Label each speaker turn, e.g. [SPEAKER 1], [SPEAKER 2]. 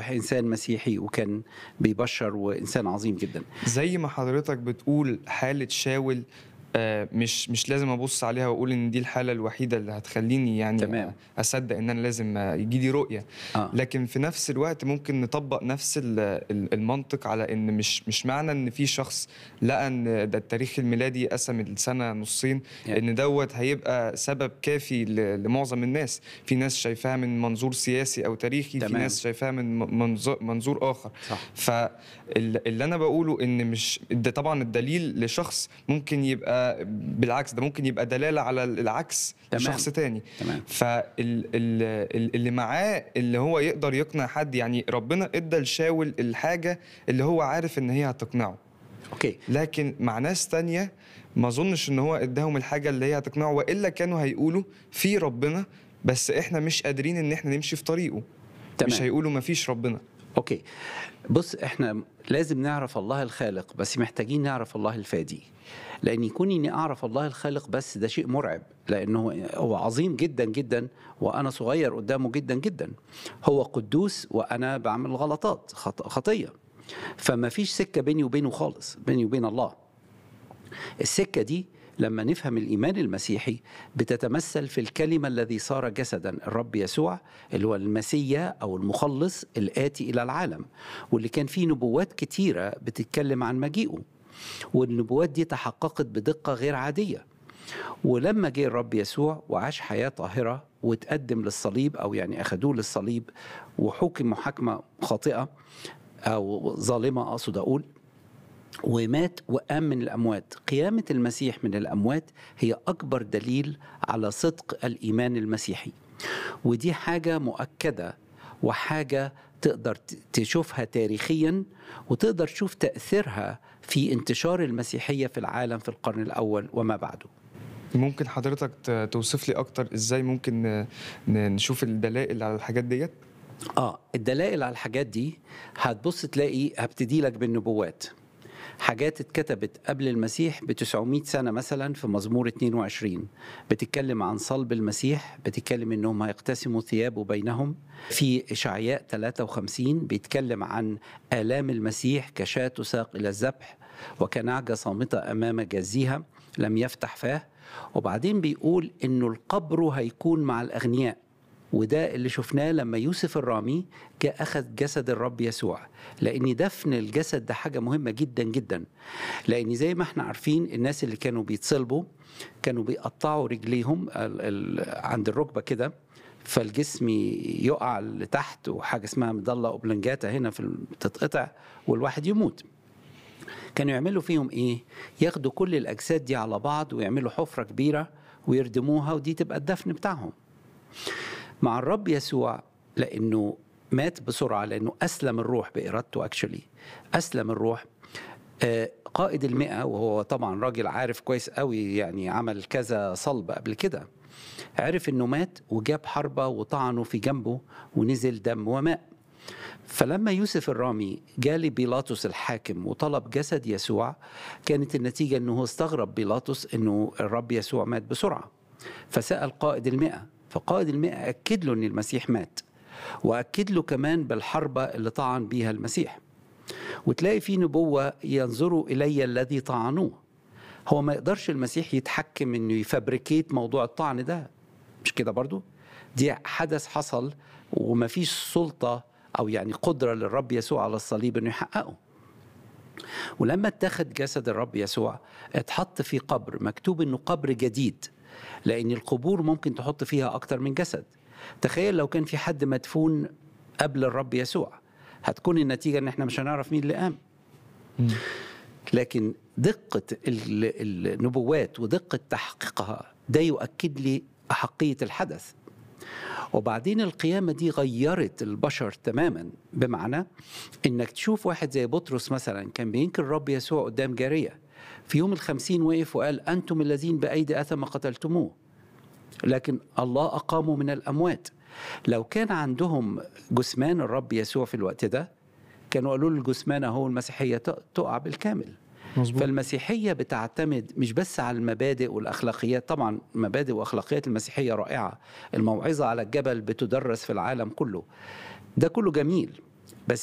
[SPEAKER 1] واصبح انسان مسيحي وكان بيبشر وانسان عظيم جدا
[SPEAKER 2] زي ما حضرتك بتقول حالة شاول آه، مش مش لازم ابص عليها واقول ان دي الحاله الوحيده اللي هتخليني يعني
[SPEAKER 1] تمام.
[SPEAKER 2] اصدق ان انا لازم يجي لي رؤيه
[SPEAKER 1] آه.
[SPEAKER 2] لكن في نفس الوقت ممكن نطبق نفس ال- ال- المنطق على ان مش مش معنى ان في شخص لقى ان ده التاريخ الميلادي قسم السنه نصين
[SPEAKER 1] يعني.
[SPEAKER 2] ان دوت هيبقى سبب كافي ل- لمعظم الناس في ناس شايفاها من منظور سياسي او تاريخي في
[SPEAKER 1] تمام.
[SPEAKER 2] ناس شايفاها من م- منظور, منظور اخر
[SPEAKER 1] صح
[SPEAKER 2] فاللي انا بقوله ان مش ده طبعا الدليل لشخص ممكن يبقى بالعكس ده ممكن يبقى دلاله على العكس
[SPEAKER 1] تمام.
[SPEAKER 2] لشخص تاني
[SPEAKER 1] تمام
[SPEAKER 2] فاللي معاه اللي هو يقدر يقنع حد يعني ربنا ادى لشاول الحاجه اللي هو عارف ان هي هتقنعه
[SPEAKER 1] اوكي
[SPEAKER 2] لكن مع ناس تانية ما اظنش ان هو اداهم الحاجه اللي هي هتقنعه والا كانوا هيقولوا في ربنا بس احنا مش قادرين ان احنا نمشي في طريقه
[SPEAKER 1] تمام.
[SPEAKER 2] مش هيقولوا ما فيش ربنا
[SPEAKER 1] اوكي بص احنا لازم نعرف الله الخالق بس محتاجين نعرف الله الفادي لان يكون اني اعرف الله الخالق بس ده شيء مرعب لانه هو عظيم جدا جدا وانا صغير قدامه جدا جدا هو قدوس وانا بعمل غلطات خط- خطيه فما فيش سكه بيني وبينه خالص بيني وبين الله السكه دي لما نفهم الايمان المسيحي بتتمثل في الكلمه الذي صار جسدا الرب يسوع اللي هو المسيا او المخلص الاتي الى العالم واللي كان فيه نبوات كتيره بتتكلم عن مجيئه والنبوات دي تحققت بدقه غير عاديه ولما جه الرب يسوع وعاش حياه طاهره وتقدم للصليب او يعني اخذوه للصليب وحكم محاكمه خاطئه او ظالمه اقصد اقول ومات وقام من الاموات قيامه المسيح من الاموات هي اكبر دليل على صدق الايمان المسيحي ودي حاجه مؤكده وحاجه تقدر ت- تشوفها تاريخيا وتقدر تشوف تاثيرها في انتشار المسيحيه في العالم في القرن الاول وما بعده
[SPEAKER 2] ممكن حضرتك ت- توصف لي اكتر ازاي ممكن ن- ن- نشوف الدلائل على الحاجات ديت
[SPEAKER 1] اه الدلائل على الحاجات دي هتبص تلاقي هبتدي لك بالنبوات حاجات اتكتبت قبل المسيح ب 900 سنة مثلا في مزمور 22 بتتكلم عن صلب المسيح بتتكلم انهم هيقتسموا ثيابه بينهم في إشعياء 53 بيتكلم عن آلام المسيح كشاة تساق إلى الذبح وكنعجة صامتة أمام جزيها لم يفتح فاه وبعدين بيقول انه القبر هيكون مع الأغنياء وده اللي شفناه لما يوسف الرامي جاء أخذ جسد الرب يسوع لأن دفن الجسد ده حاجة مهمة جدا جدا لأن زي ما احنا عارفين الناس اللي كانوا بيتصلبوا كانوا بيقطعوا رجليهم ال- ال- عند الركبة كده فالجسم يقع لتحت وحاجة اسمها مضلة أوبلنجاتا هنا في ال- تتقطع والواحد يموت كانوا يعملوا فيهم ايه ياخدوا كل الاجساد دي على بعض ويعملوا حفره كبيره ويردموها ودي تبقى الدفن بتاعهم مع الرب يسوع لانه مات بسرعه لانه اسلم الروح بارادته اكشولي اسلم الروح آه، قائد المئة وهو طبعا راجل عارف كويس قوي يعني عمل كذا صلب قبل كده عرف انه مات وجاب حربة وطعنه في جنبه ونزل دم وماء فلما يوسف الرامي جالي بيلاطس الحاكم وطلب جسد يسوع كانت النتيجة انه هو استغرب بيلاطس انه الرب يسوع مات بسرعة فسأل قائد المئة فقائد المئة أكد له ان المسيح مات وأكد له كمان بالحربة اللي طعن بيها المسيح وتلاقي في نبوة ينظروا إلي الذي طعنوه هو ما يقدرش المسيح يتحكم انه يفبريكيت موضوع الطعن ده مش كده برضو دي حدث حصل وما فيش سلطة أو يعني قدرة للرب يسوع على الصليب انه يحققه ولما اتخذ جسد الرب يسوع اتحط في قبر مكتوب انه قبر جديد لان القبور ممكن تحط فيها اكتر من جسد تخيل لو كان في حد مدفون قبل الرب يسوع هتكون النتيجه ان احنا مش هنعرف مين اللي قام لكن دقه ال- النبوات ودقه تحقيقها ده يؤكد لي احقيه الحدث وبعدين القيامة دي غيرت البشر تماما بمعنى انك تشوف واحد زي بطرس مثلا كان بينكر الرب يسوع قدام جارية في يوم الخمسين وقف وقال أنتم الذين بأيدي أثم قتلتموه لكن الله أقامه من الأموات لو كان عندهم جثمان الرب يسوع في الوقت ده كانوا قالوا له الجثمان هو المسيحية تقع بالكامل
[SPEAKER 2] مظبوط
[SPEAKER 1] فالمسيحية بتعتمد مش بس على المبادئ والأخلاقيات طبعا مبادئ وأخلاقيات المسيحية رائعة الموعظة على الجبل بتدرس في العالم كله ده كله جميل